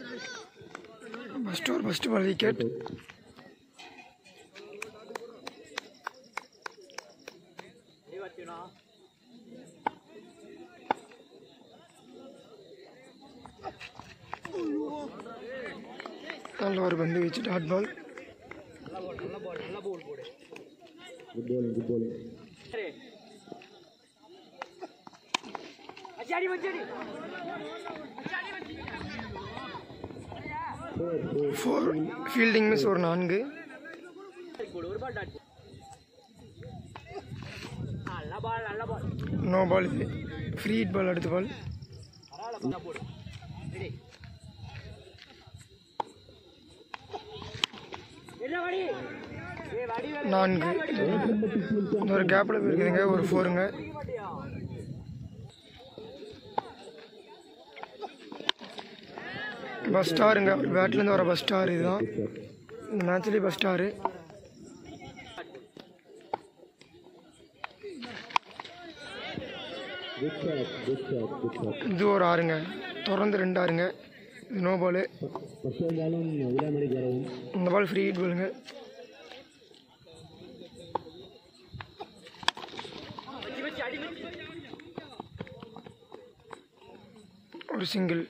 first over first ball wicket நல்ல ஒரு பந்து வீச்சு dot ball good bowling good bowling four fielding miss ஒரு நான்கு நோ பால் இது ஃப்ரீ ஹிட் பால் அடுத்த பால் நான்கு இந்த ஒரு கேப்பில் போயிருக்குதுங்க ஒரு ஃபோருங்க பஸ் ஸ்டாருங்க அவர் பேட்லேருந்து வர பஸ் ஸ்டார் இதுதான் இந்த மேட்ச்லேயே பஸ் ஸ்டாரு good shot good shot good shot இது ஒரு ஆறுங்க தொடர்ந்து ரெண்டு ஆறுங்க இது நோ பால் ஃபர்ஸ்ட் இருந்தாலும் விடாமடிக்கு வரவும் இந்த பால் ஃப்ரீ ஹிட் பாலுங்க ஒரு சிங்கிள்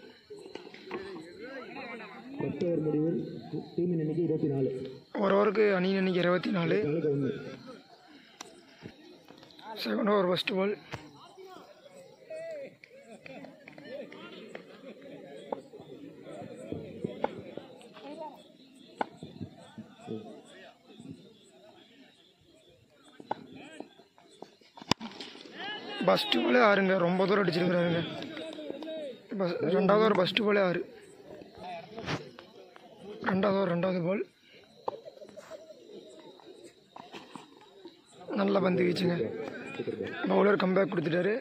ஃபர்ஸ்ட் ஓவர் முடிவில் டீமின் எண்ணிக்கை இருபத்தி நாலு ஒரு ஓவருக்கு அணி அன்னைக்கு இருபத்தி நாலு நாளுக்கு ஒன்று second over first ball first பாலே ஆறுங்க ரொம்ப தூரம் அடிச்சிருக்கிறாருங்க பஸ் ரெண்டாவது ஒரு ஃபஸ்ட்டு பாலே ஆறு ரெண்டாவது ஒரு ரெண்டாவது பால் நல்ல பந்து வீச்சுங்க பவுலர் கம்பேக் கொடுத்துட்டாரு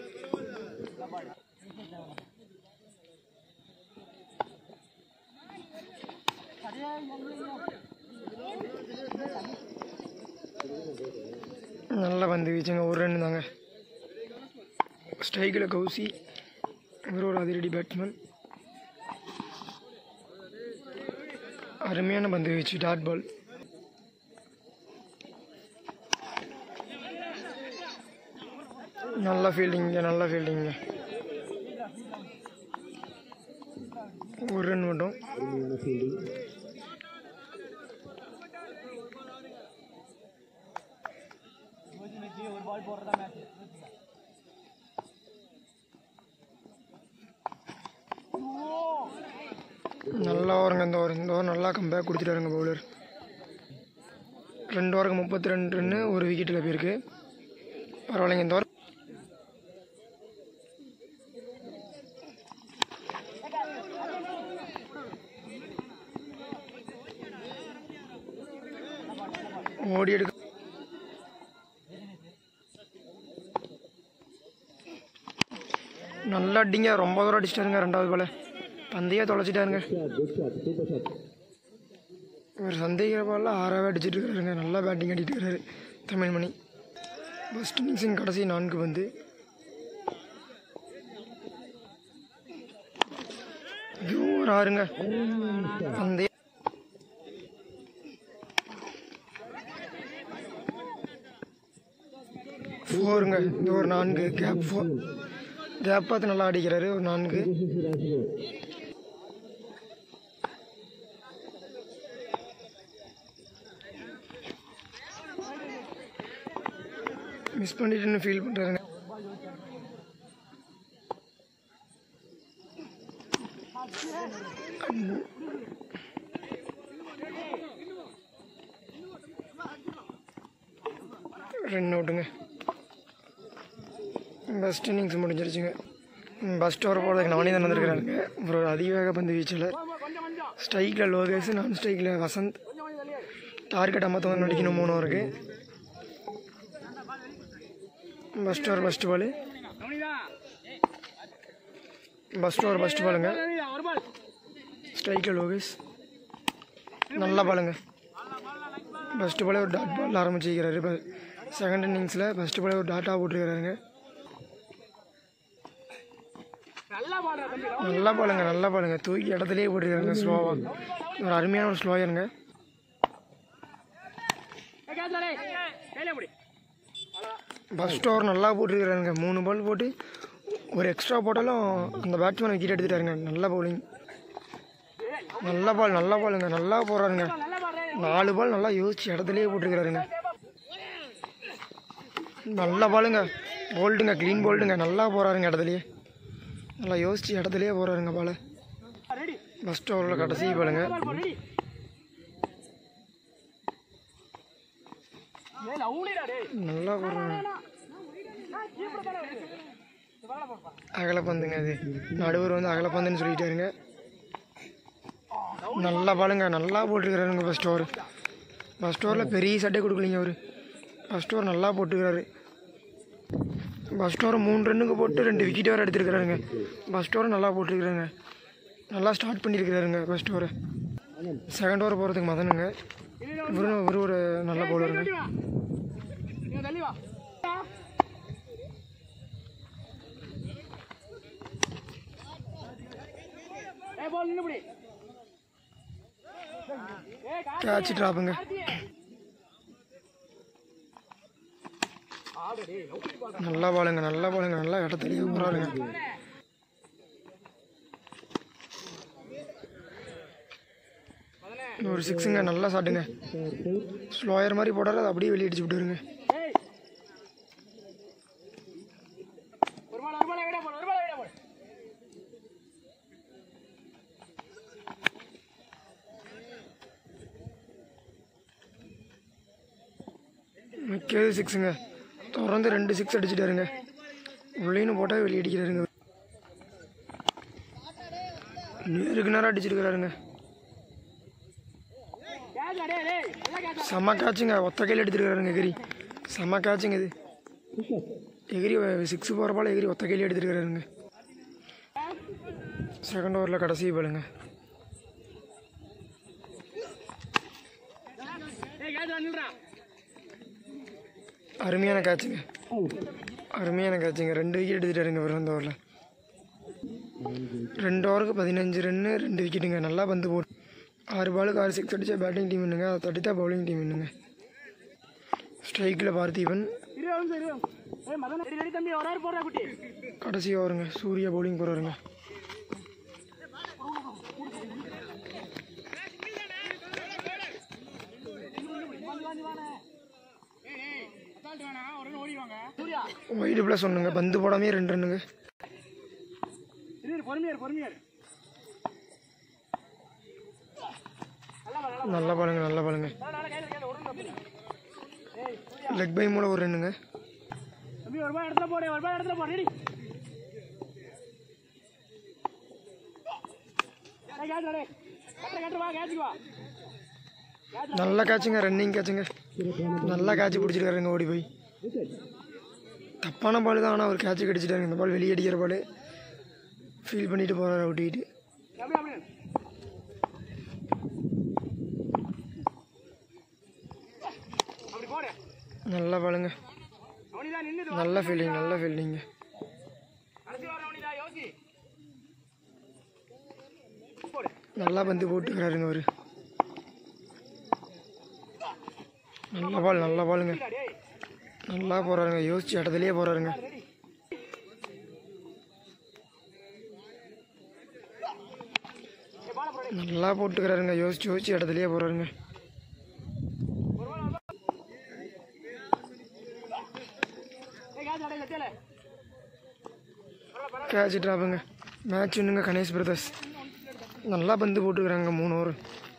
நல்ல பந்து வீச்சுங்க ஒரு ரன் தாங்க ஸ்ட்ரைக்கில் கௌசி இவர் ஒரு அதிரடி பேட்ஸ்மேன் அருமையான பந்து வீச்சு டாட் பால் நல்ல ஃபீல்டிங்க நல்ல ஃபீல்டிங்க ஒரு ரன் மட்டும் அருமையான ஃபீல்டிங் நல்லா ஓவருங்க இந்த ஓவர் இந்த ஓவர் நல்லா கம்பேக் கொடுத்துட்டாருங்க பவுலர் ரெண்டு ஓவருக்கு முப்பத்தி ரெண்டு ரன்னு ஒரு விக்கெட்டில் போயிருக்கு பரவாயில்லைங்க இந்த ஓவர் ஓடி எடுக்க நல்லா அடிங்க ரொம்ப தூரம் அடிச்சிட்டாருங்க ரெண்டாவது போல பந்தையே தொலைச்சிட்டாருங்க shot good shot super shot இவர் சந்தேகிற பாலில் ஆறாவே அடிச்சிட்டு இருக்காருங்க நல்லா பேட்டிங் அடிட்டு இருக்காரு தமிழ்மணி ஃபஸ்ட் இன்னிங்ஸின் கடைசி நான்கு வந்து இது ஒரு ஆறுங்க அந்த ஃபோருங்க இந்த ஒரு நான்கு கேப் ஃபோர் கேப் பார்த்து நல்லா அடிக்கிறாரு ஒரு நான்கு மிஸ் பண்ணிட்டுன்னு ஃபீல் பண்ணுறாருங்க ரன் அவுட்டுங்க பெஸ்ட் இன்னிங்ஸ் முடிஞ்சிருச்சுங்க ஃபஸ்ட் ஓவர் போகிறதுக்கு நானே தான் வந்திருக்கிறாருங்க ஒரு அதிவேக பந்து வீச்சில் ஸ்ட்ரைக்கில் லோகேஷ் நான் ஸ்ட்ரைக்கில் வசந்த் டார்கெட் ஐம்பத்தொன்று அடிக்கணும் மூணு ஓவருக்கு first over first ball first over first பாலுங்க ஸ்ட்ரைக்கில் லோகேஷ் நல்ல பாலுங்க ஃபஸ்ட்டு பாலே ஒரு டாட் பால் ஆரம்பிச்சிருக்கிறாரு இப்போ செகண்ட் இன்னிங்ஸில் ஃபஸ்ட்டு பாலே ஒரு டாட்டா போட்டிருக்கிறாருங்க நல்லா பாலுங்க நல்லா பாலுங்க தூக்கி இடத்துலயே போட்டுருக்காங்க ஸ்லோவாக ஒரு அருமையான ஒரு ஸ்லோயருங்க ஃபஸ்ட் ஓவர் நல்லா போட்டுருக்காருங்க மூணு பால் போட்டு ஒரு எக்ஸ்ட்ரா போட்டாலும் அந்த பேட்ஸ்மேன் விக்கெட் எடுத்துட்டாருங்க நல்ல பவுலிங் நல்ல பால் நல்ல பாலுங்க நல்லா போடுறாருங்க நாலு பால் நல்லா யோசிச்சு இடத்துலயே போட்டுருக்காருங்க நல்ல பாலுங்க போல்டுங்க க்ளீன் போல்டுங்க நல்லா போகிறாருங்க இடத்துலையே நல்லா யோசிச்சு இடத்துலையே போகிறாருங்க பால் ஃபஸ்ட் ஓவரில் கடைசி பாலுங்க நல்லா போடுறாங்க அகலப்பந்துங்க அது நடுவர் வந்து அகலப்பந்துன்னு சொல்லிட்டாருங்க நல்லா பாலுங்க நல்லா போட்டுருக்கிறாருங்க ஃபஸ்ட் ஓவர் ஃபஸ்ட் ஓவரில் பெரிய சட்டை கொடுக்கலிங்க அவர் ஃபஸ்ட் ஓவர் நல்லா போட்டுக்கிறாரு ஃபஸ்ட் ஓவர் மூணு ரன்னுக்கு போட்டு ரெண்டு விக்கெட் வேறு எடுத்துருக்கிறாருங்க ஃபஸ்ட் ஓவர் நல்லா போட்டுருக்குறாங்க நல்லா ஸ்டார்ட் பண்ணியிருக்கிறாருங்க ஃபஸ்ட் ஓவர் செகண்ட் ஓவர் போகிறதுக்கு மதனுங்க இவரு இவரு ஒரு நல்ல பவுலருங்க கேட்ச் ட்ராப்புங்க நல்லா பாலுங்க நல்லா பாலுங்க நல்லா இடத்துலயே போகிறாருங்க ஒரு சிக்ஸுங்க நல்லா சாட்டுங்க ஸ்லோயர் மாதிரி போடாரு அதை அப்படியே வெளியே அடிச்சு விட்டுருங்க மிக்கது சிக்ஸுங்க தொடர்ந்து ரெண்டு சிக்ஸ் அடிச்சிட்டாருங்க உள்ளேன்னு போட்டால் வெளியே அடிக்கிறாருங்க நேருக்கு நேரம் அடிச்சிருக்கிறாருங்க செம்ம காய்ச்சுங்க ஒத்த கையில் எடுத்துருக்காருங்க எகிரி செம்ம காய்ச்சுங்க இது எகிரி சிக்ஸ் போகிற பால் எகிரி ஒத்த கையில் எடுத்துருக்காருங்க செகண்ட் ஓவரில் கடைசி பாலுங்க அருமையான கேட்சுங்க அருமையான கேட்சுங்க ரெண்டு விக்கெட் எடுத்துட்டாருங்க இவர் அந்த ஓவரில் ரெண்டு ஓவருக்கு பதினஞ்சு ரன்னு ரெண்டு விக்கெட்டுங்க நல்லா பந்து போட்டு ஆறு பாலுக்கு ஆறு சிக்ஸ் அடித்தா பேட்டிங் டீம் வேணுங்க அதை தட்டித்தா பவுலிங் டீம் வேணுங்க ஸ்ட்ரைக்கில் பார்த்திபன் கடைசி ஓவருங்க சூர்யா பவுலிங் போகிறாருங்க ஒயிட் ப்ளஸ் ஒன்றுங்க பந்து போடாமே ரெண்டு ரன்னுங்க நல்ல பாலுங்க நல்ல பாலுங்க லெக் பை மூலம் ஒரு ரன்னுங்க நல்ல கேட்சுங்க ரன்னிங் கேட்சுங்க நல்லா கேட்ச் பிடிச்சிருக்காருங்க ஓடி போய் தப்பான பால் தான் ஆனால் அவர் கேட்ச் கடிச்சிட்டாருங்க இந்த பால் வெளியே அடிக்கிற பால் ஃபீல் பண்ணிட்டு போகிறாரு ஓட்டிக்கிட்டு நல்ல பாலுங்க நல்ல ஃபீல்டிங் நல்ல ஃபீல்டிங்க நல்லா பந்து போட்டுக்கிறாருங்க அவரு நல்ல பால் நல்ல பாலுங்க நல்லா போறாருங்க யோசிச்சு இடத்துலயே போறாருங்க நல்லா போட்டுக்கிறாருங்க யோசிச்சு யோசிச்சு இடத்துலயே போறாருங்க கேட்ச் ட்ராப்புங்க மேட்ச் ஒன்றுங்க கணேஷ் பிரதர்ஸ் நல்லா பந்து போட்டுக்கிறாங்க மூணு ஓவர்